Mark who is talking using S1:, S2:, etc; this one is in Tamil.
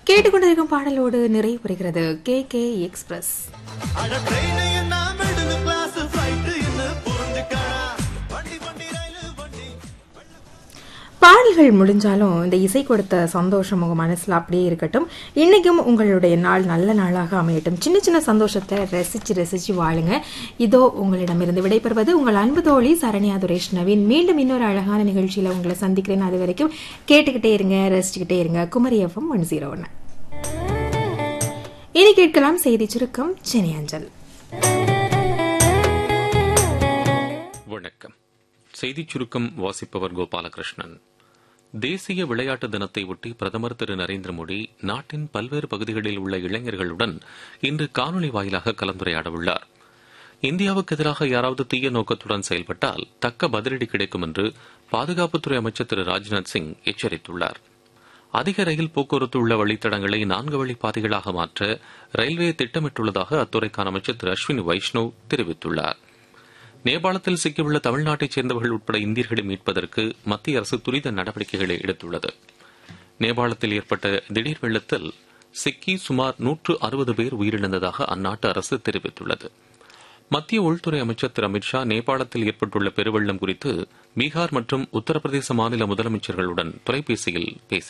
S1: கேட்டுக்கொண்டிருக்கும் பாடலோடு நிறைவு பெறுகிறது கே கே எக்ஸ்பிரஸ்
S2: அட ட்ரெயின் என்ன மிடில் கிளாஸ் ஃபிளைட் என்ன புரிஞ்சுக்கடா வண்டி வண்டி ரயில் வண்டி
S1: பாடல்கள் முடிஞ்சாலும் இந்த இசை கொடுத்த சந்தோஷம் உங்க மனசுல அப்படியே இருக்கட்டும் இன்னைக்கும் உங்களுடைய நாள் நல்ல நாளாக அமையட்டும் சின்ன சின்ன சந்தோஷத்தை ரசிச்சு ரசிச்சு வாழுங்க இதோ உங்களிடமிருந்து விடைபெறுவது உங்கள் அன்பு தோழி சரண்யா துரேஷ் நவீன் மீண்டும் இன்னொரு அழகான நிகழ்ச்சியில உங்களை சந்திக்கிறேன் அது வரைக்கும் கேட்டுக்கிட்டே இருங்க ரசிச்சுக்கிட்டே இருங்க குமரி எஃப்எம் ஒன் ஜீரோ ஒன்று இனி கேட்கலாம் செய்தி சுருக்கம் சென்னை அஞ்சல்
S3: வணக்கம் செய்திச் சுருக்கம் வாசிப்பவர் கோபாலகிருஷ்ணன் தேசிய விளையாட்டு தினத்தை ஒட்டி பிரதமர் திரு நரேந்திர மோடி நாட்டின் பல்வேறு பகுதிகளில் உள்ள இளைஞர்களுடன் இன்று காணொலி வாயிலாக கலந்துரையாட உள்ளார் இந்தியாவுக்கு எதிராக யாராவது தீய நோக்கத்துடன் செயல்பட்டால் தக்க பதிலடி கிடைக்கும் என்று பாதுகாப்புத்துறை அமைச்சர் திரு ராஜ்நாத் சிங் எச்சரித்துள்ளார் அதிக ரயில் போக்குவரத்து உள்ள வழித்தடங்களை நான்கு வழி பாதைகளாக மாற்ற ரயில்வே திட்டமிட்டுள்ளதாக அத்துறைக்கான அமைச்சர் திரு அஸ்வினி வைஷ்ணவ் தெரிவித்துள்ளார் நேபாளத்தில் சிக்கியுள்ள தமிழ்நாட்டைச் சேர்ந்தவர்கள் உட்பட இந்தியர்களை மீட்பதற்கு மத்திய அரசு துரித நடவடிக்கைகளை எடுத்துள்ளது நேபாளத்தில் ஏற்பட்ட திடீர் வெள்ளத்தில் சிக்கி சுமார் நூற்று அறுபது பேர் உயிரிழந்ததாக அந்நாட்டு அரசு தெரிவித்துள்ளது மத்திய உள்துறை அமைச்சர் திரு அமித்ஷா நேபாளத்தில் ஏற்பட்டுள்ள பெருவெள்ளம் குறித்து பீகார் மற்றும் உத்தரப்பிரதேச மாநில முதலமைச்சர்களுடன் தொலைபேசியில் பேசினார்